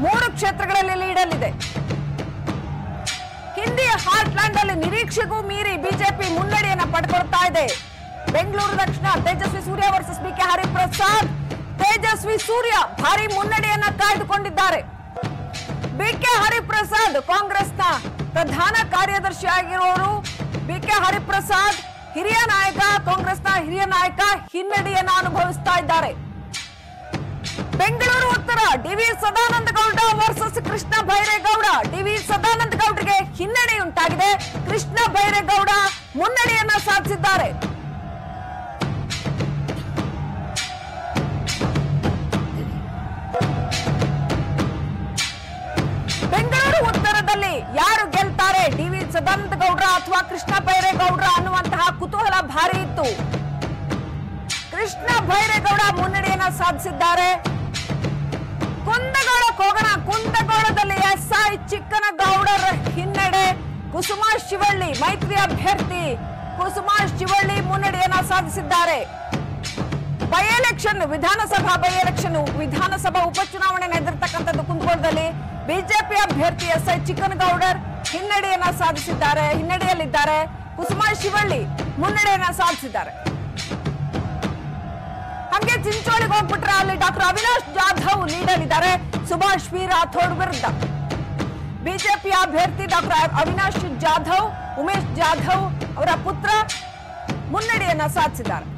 ಮೂರು ಕ್ಷೇತ್ರಗಳಲ್ಲಿ ಲೀಡಲ್ಲಿದೆ ಹಿಂದಿ ಹಾರ್ಟ್ಲ್ಯಾಂಡ್ ಅಲ್ಲಿ ನಿರೀಕ್ಷೆಗೂ ಮೀರಿ ಬಿಜೆಪಿ ಮುನ್ನಡೆಯನ್ನ ಪಡ್ಕೊಳ್ತಾ ಇದೆ ಬೆಂಗಳೂರು ದಕ್ಷಿಣ Tejasvi Surya versus B K Hariprasad Tejasvi Surya ಭಾರಿ ಮುನ್ನಡೆಯನ್ನ ಕಾಯ್ದುಕೊಂಡಿದ್ದಾರೆ ಬಿ ಕೆ ಹರಿಪ್ರಸಾದ್ ಕಾಂಗ್ರೆಸ್ನ ಪ್ರಧಾನ ಕಾರ್ಯದರ್ಶಿ ಆಗಿರುವವರು ಬಿ ಕೆ ಹರಿಪ್ರಸಾದ್ ಹಿರಿಯ ನಾಯಕ ಕಾಂಗ್ರೆಸ್ನ ಹಿರಿಯ ನಾಯಕ ಹಿನ್ನಡೆಯನ್ನ ಅನುಭವಿಸ್ತಾ ಇದ್ದಾರೆ ಬೆಂಗಳೂರು ಉತ್ತರ DV Sadananda Gowda versus Krishna Byregowda DV Sadananda ಗೌಡರಿಗೆ ಹಿನ್ನಡೆಯುಂಟಾಗಿದೆ ಕೃಷ್ಣ ಬೈರೇಗೌಡ ಮುನ್ನಡೆಯನ್ನ ಸಾಧಿಸಿದ್ದಾರೆ ಬೆಂಗಳೂರು ಉತ್ತರದಲ್ಲಿ ಯಾರು ಗೆಲ್ತಾರೆ ಡಿವಿ ಸದಾನಂದ ಗೌಡ್ರ ಅಥವಾ ಕೃಷ್ಣ ಬೈರೇಗೌಡ್ರ ಅನ್ನುವಂತಹ ಕುತೂಹಲ ಭಾರಿ ಇತ್ತು ಕೃಷ್ಣ ಬೈರೇಗೌಡ ಮುನ್ನಡೆಯನ್ನ ಸಾಧಿಸಿದ್ದಾರೆ ಕುಂದಗೋಳಕ್ಕೆ ಹೋಗೋಣ ಕುಂದಗೋಳದಲ್ಲಿ ಎಸ್ ಐ ಚಿಕ್ಕನಗೌಡರ ಹಿನ್ನಡೆ ಕುಸುಮಾ ಶಿವಳ್ಳಿ ಮೈತ್ರಿ ಅಭ್ಯರ್ಥಿ ಕುಸುಮಾ ಶಿವಳ್ಳಿ ಮುನ್ನಡೆಯನ್ನ ಸಾಧಿಸಿದ್ದಾರೆ ಬೈ ಎಲೆಕ್ಷನ್ ವಿಧಾನಸಭಾ ಬೈ ಎಲೆಕ್ಷನ್ ವಿಧಾನಸಭಾ ಉಪಚುನಾವಣೆ ನಡೆದಿರ್ತಕ್ಕಂಥದ್ದು ಕುಂದಗೋಳದಲ್ಲಿ ಬಿಜೆಪಿ ಅಭ್ಯರ್ಥಿ ಎಸ್ ಐ ಚಿಕ್ಕನಗೌಡರ್ ಹಿನ್ನಡೆಯನ್ನ ಸಾಧಿಸಿದ್ದಾರೆ ಹಿನ್ನಡೆಯಲ್ಲಿದ್ದಾರೆ ಕುಸುಮಾ ಶಿವಳ್ಳಿ ಮುನ್ನಡೆಯನ್ನ ಸಾಧಿಸಿದ್ದಾರೆ ಹಂಗೆ ಚಿಂಚೋಳಿಗೆ ಹೋಗ್ಬಿಟ್ರೆ ಅಲ್ಲಿ ಡಾಕ್ಟರ್ ಅವಿನಾಶ್ ಜಾಧವ್ ಲೀಡಲ್ಲಿದ್ದಾರೆ ಸುಭಾಷ್ ವಿ ರಾಥೋಡ್ ವಿರುದ್ಧ ಬಿಜೆಪಿ ಅಭ್ಯರ್ಥಿ ಡಾಕ್ಟರ್ ಅವಿನಾಶ್ ಜಾಧವ್ ಉಮೇಶ್ ಜಾಧವ್ ಅವರ ಪುತ್ರ ಮುನ್ನಡೆಯನ್ನ ಸಾಧಿಸಿದ್ದಾರೆ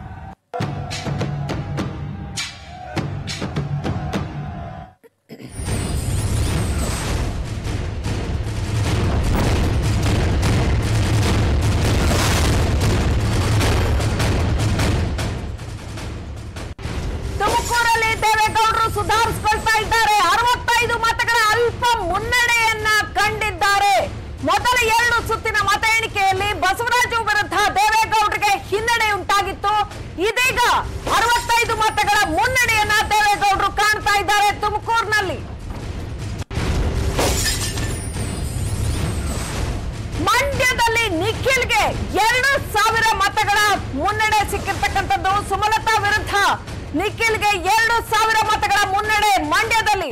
ತುಮಕೂರಲ್ಲಿ ದೇವೇಗೌಡರು ಸುಧಾರಿಸಿಕೊಳ್ತಾ ಇದ್ದಾರೆ ಅರವತ್ತೈದು ಮತಗಳ ಅಲ್ಪ ಮುನ್ನಡೆಯನ್ನ ಕಂಡಿದ್ದಾರೆ ಮೊದಲ ಎರಡು ಸುತ್ತಿನ ಮತ ಎಣಿಕೆಯಲ್ಲಿ ಬಸವರಾಜು ವಿರುದ್ಧ ದೇವೇಗೌಡರಿಗೆ ಹಿನ್ನಡೆ ಉಂಟಾಗಿತ್ತು ಇದೀಗ ಅರವತ್ತೈದು ಮತಗಳ ಮುನ್ನಡೆಯನ್ನ ದೇವೇಗೌಡರು ಕಾಣ್ತಾ ಇದ್ದಾರೆ ತುಮಕೂರಿನಲ್ಲಿ ಮಂಡ್ಯದಲ್ಲಿ ನಿಖಿಲ್ಗೆ ಎರಡು ಸಾವಿರ ಮತಗಳ ಮುನ್ನಡೆ ಸಿಕ್ಕಿರ್ತಕ್ಕಂಥದ್ದು ಸುಮಲತಾ ವಿರುದ್ಧ ನಿಖಿಲ್ಗೆ ಎರಡು ಸಾವಿರ ಮತಗಳ ಮುನ್ನಡೆ ಮಂಡ್ಯದಲ್ಲಿ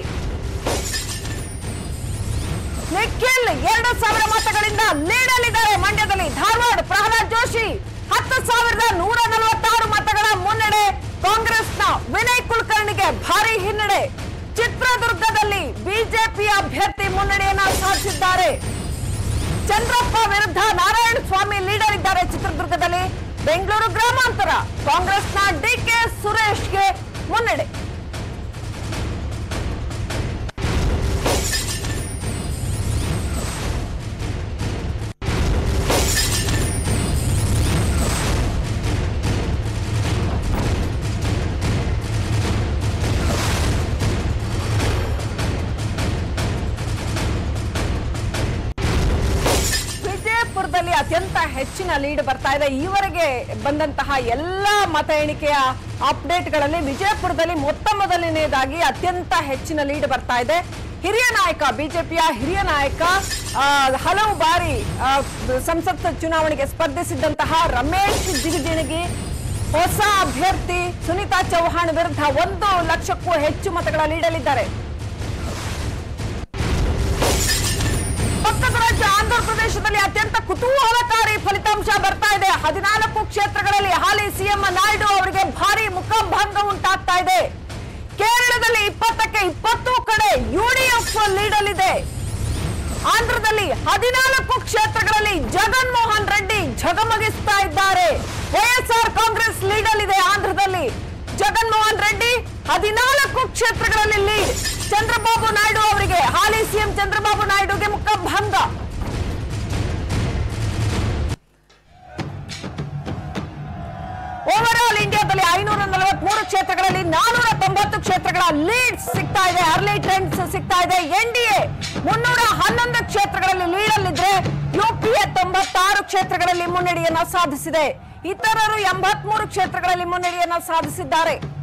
ನಿಖಿಲ್ ಎರಡು ಸಾವಿರ ಮತಗಳಿಂದ ಲೀಡಲ್ಲಿದ್ದಾರೆ ಮಂಡ್ಯದಲ್ಲಿ ಧಾರವಾಡ ಪ್ರಹ್ಲಾದ್ ಜೋಶಿ ಹತ್ತು ಸಾವಿರದ ನೂರ ನಲವತ್ತಾರು ಮತಗಳ ಮುನ್ನಡೆ ಕಾಂಗ್ರೆಸ್ನ ವಿನಯ್ ಕುಲಕರ್ಣಿಗೆ ಭಾರಿ ಹಿನ್ನಡೆ ಚಿತ್ರದುರ್ಗದಲ್ಲಿ ಬಿಜೆಪಿ ಅಭ್ಯರ್ಥಿ ಮುನ್ನಡೆಯನ್ನ ಸಾಧಿಸಿದ್ದಾರೆ ಚಂದ್ರಪ್ಪ ವಿರುದ್ಧ ನಾರಾಯಣ ಸ್ವಾಮಿ ಲೀಡರ್ ಇದ್ದಾರೆ ಚಿತ್ರದುರ್ಗದಲ್ಲಿ ಬೆಂಗಳೂರು ಗ್ರಾಮಾಂತರ ಕಾಂಗ್ರೆಸ್ನ ಡಿಕೆ ಸುರೇಶ್ಗೆ ಮುನ್ನಡೆ ವಿಜಯಪುರದಲ್ಲಿ ಅತ್ಯಂತ ಹೆಚ್ಚಿನ ಲೀಡ್ ಬರ್ತಾ ಇದೆ ಈವರೆಗೆ ಬಂದಂತಹ ಎಲ್ಲ ಮತ ಎಣಿಕೆಯ ಅಪ್ಡೇಟ್ಗಳಲ್ಲಿ ವಿಜಯಪುರದಲ್ಲಿ ಮೊತ್ತ ಮೊದಲನೆಯದಾಗಿ ಅತ್ಯಂತ ಹೆಚ್ಚಿನ ಲೀಡ್ ಬರ್ತಾ ಇದೆ ಹಿರಿಯ ನಾಯಕ ಬಿಜೆಪಿಯ ಹಿರಿಯ ನಾಯಕ ಆ, ಹಲವು ಬಾರಿ ಆ, ಸಂಸತ್ ಚುನಾವಣೆಗೆ ಸ್ಪರ್ಧಿಸಿದ್ದಂತಹ ರಮೇಶ್ ಜಿಗಜಿಣಗಿ ಹೊಸ ಅಭ್ಯರ್ಥಿ ಸುನೀತಾ ಚೌಹಾಣ್ ವಿರುದ್ಧ ಒಂದು ಲಕ್ಷಕ್ಕೂ ಹೆಚ್ಚು ಮತಗಳ ಲೀಡಲ್ಲಿದ್ದಾರೆ ಪಕ್ಕದ ರಾಜ್ಯ ಆಂಧ್ರ ಪ್ರದೇಶದಲ್ಲಿ ಅತ್ಯಂತ ಕುತೂಹಲಕಾರಿ ಫಲಿತಾಂಶ ಬರ್ತಾ ಇದೆ ಹದಿನಾಲ್ಕು ಕ್ಷೇತ್ರಗಳಲ್ಲಿ ಹಾಲಿ ಸಿಎಂ ನಾಯ್ಡು ಅವರಿಗೆ ಭಾರಿ ಮುಖಭಂಗ ಉಂಟಾಗ್ತಾ ಇದೆ ಕೇರಳದಲ್ಲಿ ಇಪ್ಪತ್ತಕ್ಕೆ ಇಪ್ಪತ್ತು ಕಡೆ ಯುಡಿಎಫ್ ಲೀಡಲ್ಲಿದೆ ಆಂಧ್ರದಲ್ಲಿ ಹದಿನಾಲ್ಕು ಕ್ಷೇತ್ರಗಳಲ್ಲಿ ಜಗನ್ ಮೋಹನ್ ರೆಡ್ಡಿ ಝಗಮಗಿಸ್ತಾ ಇದ್ದಾರೆ ವೈಎಸ್ಆರ್ ಕಾಂಗ್ರೆಸ್ ಲೀಡಲ್ಲಿದೆ ಆಂಧ್ರದಲ್ಲಿ ಜಗನ್ ಮೋಹನ್ ರೆಡ್ಡಿ ಹದಿನಾಲ್ಕು ಕ್ಷೇತ್ರಗಳಲ್ಲಿ ಲೀಡ್ ಚಂದ್ರಬಾಬು ನಾಯ್ಡು ಅವರಿಗೆ ಹಾಲಿ ಸಿಎಂ ಚಂದ್ರಬಾಬು ನಾಯ್ಡುಗೆ ಮುಖಭಂಗ ಓವರ್ ಆಲ್ ಇಂಡಿಯಾದಲ್ಲಿ ಐನೂರ ನಲವತ್ಮೂರು ಕ್ಷೇತ್ರಗಳಲ್ಲಿ ನಾನೂರ ತೊಂಬತ್ತು ಕ್ಷೇತ್ರಗಳ ಲೀಡ್ ಸಿಗ್ತಾ ಇದೆ ಅರ್ಲಿ ಟ್ರೆಂಡ್ಸ್ ಸಿಗ್ತಾ ಇದೆ ಎನ್ಡಿಎ ಮುನ್ನೂರ ಹನ್ನೊಂದು ಕ್ಷೇತ್ರಗಳಲ್ಲಿ ಲೀಡಲ್ಲಿದ್ರೆ ಯುಪಿಎ ತೊಂಬತ್ತಾರು ಕ್ಷೇತ್ರಗಳಲ್ಲಿ ಮುನ್ನಡೆಯನ್ನ ಸಾಧಿಸಿದೆ ಇತರರು ಎಂಬತ್ಮೂರು ಕ್ಷೇತ್ರಗಳಲ್ಲಿ ಮುನ್ನಡೆಯನ್ನ ಸಾಧಿಸಿದ್ದಾರೆ